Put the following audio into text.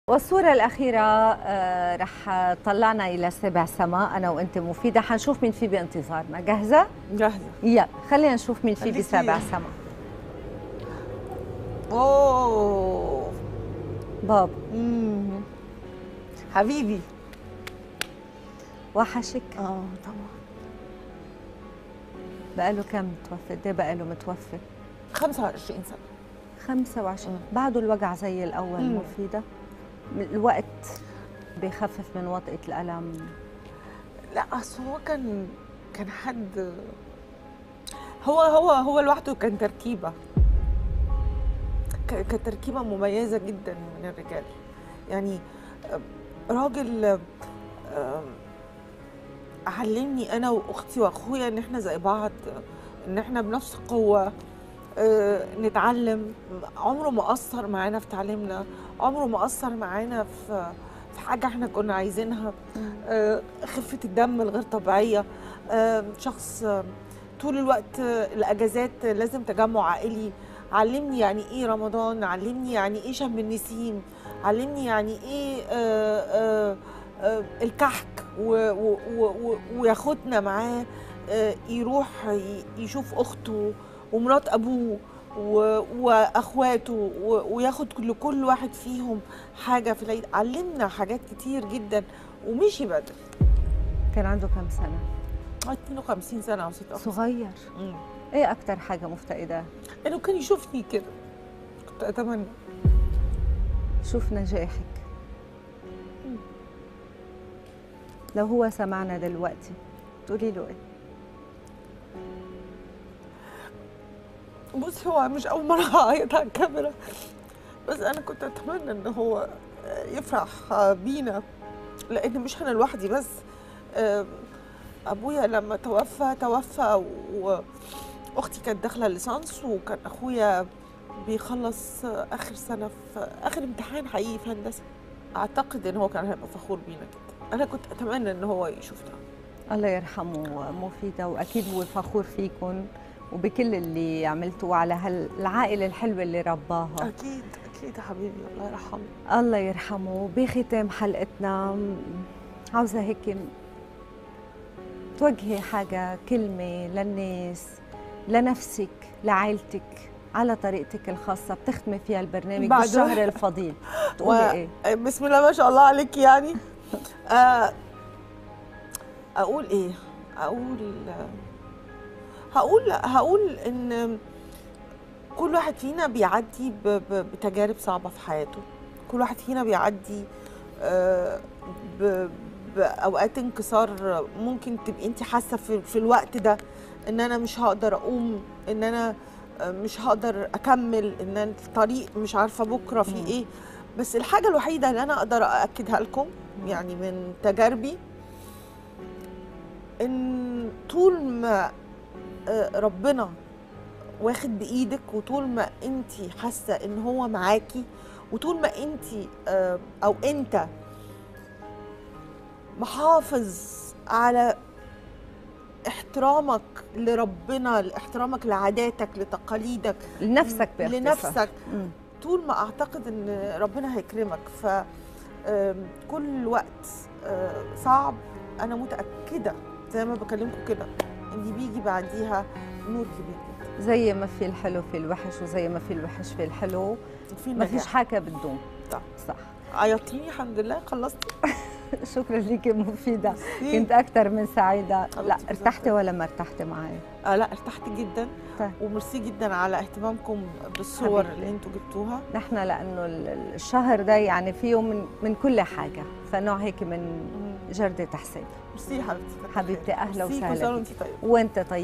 والصورة الأخيرة آه، رح طلعنا إلى سبع سماء أنا وأنت مفيدة حنشوف مين في بانتظارنا جاهزة؟ جاهزة يلا خلينا نشوف مين في خليكي- بسبع سماء اوه باب مم. حبيبي وحشك اه طبعا بقاله كم متوفى؟ قد إيه بقاله متوفى؟ 25 سنة 25 مم. بعده الوجع زي الأول مم. مفيدة الوقت بيخفف من وطئة الألم لا اصل هو كان كان حد هو هو هو لوحده كان تركيبة ك- كانت تركيبة مميزة جدا من الرجال يعني آه، راجل آه، آه، علمني انا واختي واخويا ان احنا زي بعض ان احنا بنفس القوة آه، نتعلم عمره ما قصر معانا في تعليمنا عمره ما قصر معانا في في حاجة احنا كنا عايزينها آه، خفة الدم الغير طبيعية آه، شخص آه، طول الوقت آه، الأجازات آه، لازم تجمع عائلي علمني يعني إيه رمضان علمني يعني إيه شم النسيم علمني يعني إيه آه، آه، آه، الكحك و- و- و- و- وياخدنا معاه آه، يروح ي- يشوف أخته ومرات أبوه و- واخواته و- وياخد لكل واحد فيهم حاجه في العيد علمنا حاجات كتير جدا ومشي بدري كان عنده كم سنة؟ 52 سنه او 56 صغير مم. إيه أكتر حاجة مفتقدة؟ انه كان يشوفني كده كنت اتمنى شوف نجاحك لو هو سمعنا دلوقتي تقولي له ايه؟ بص هو مش اول مره اعيط على الكاميرا بس انا كنت اتمنى ان هو يفرح بينا لان مش انا لوحدي بس آم، ابويا لما توفى توفى واختي كانت داخله ليسانس وكان اخويا بيخلص اخر سنه في اخر امتحان حقيقي في هندسه اعتقد ان هو كان هيبقى فخور بينا جدا انا كنت اتمنى ان هو يشوفنا الله يرحمه مفيدة وأكيد هو فخور فيكم وبكل اللي عملتوه على هالعائلة الحلوة اللي رباها اكيد اكيد يا حبيبي الله يرحمه الله يرحمه بختام حلقتنا م- عاوزة هيك م- توجهي حاجة كلمة للناس لنفسك لعائلتك على طريقتك الخاصة بتختمي فيها البرنامج بعد- بالشهر الفضيل تقولي ايه؟ بسم الله ما شاء الله عليك يعني آه، اقول ايه اقول هقول هقول ان كل واحد فينا بيعدي ب- ب- بتجارب صعبه في حياته كل واحد فينا بيعدي آه، ب- باوقات انكسار ممكن تبقي انت حاسه في, في الوقت ده ان انا مش هقدر اقوم ان انا آه، مش هقدر اكمل ان أنا الطريق مش عارفه بكره مم. في ايه بس الحاجه الوحيده اللي انا اقدر ااكدها لكم يعني من تجاربي ان طول ما آه، ربنا واخد بايدك وطول ما انت حاسه ان هو معاكي وطول ما انت او انت محافظ على احترامك لربنا احترامك لعاداتك لتقاليدك لنفسك باختصار لنفسك مم. طول ما اعتقد ان ربنا هيكرمك ف آم، كل وقت آه، صعب انا متاكده زي ما بكلمكم كده ان بيجي بعديها نور كبير جدا زي ما في الحلو في الوحش وزي ما في الوحش في الحلو في ما فيش نجاح حاجة بتدوم صح. صح عيطتيني الحمد لله خلصت شكرا لك مفيدة ميرسي. كنت أكثر من سعيدة لا حبيبتي، ارتحتي بالظبط. ولا ما ارتحتي معي آه لا ارتحت جدا طيب. وميرسي جدا على اهتمامكم بالصور حبيبتي. اللي انتوا جبتوها نحن لأنه ال- الشهر ده يعني فيه من من كل حاجة فنوع هيك من جردة حساب ميرسي يا حبيبتي كتر حبيبتي، خيرك. أهلا ميرسي، وسهلا كل سنه بيك. وانتي طيبه وانت طيب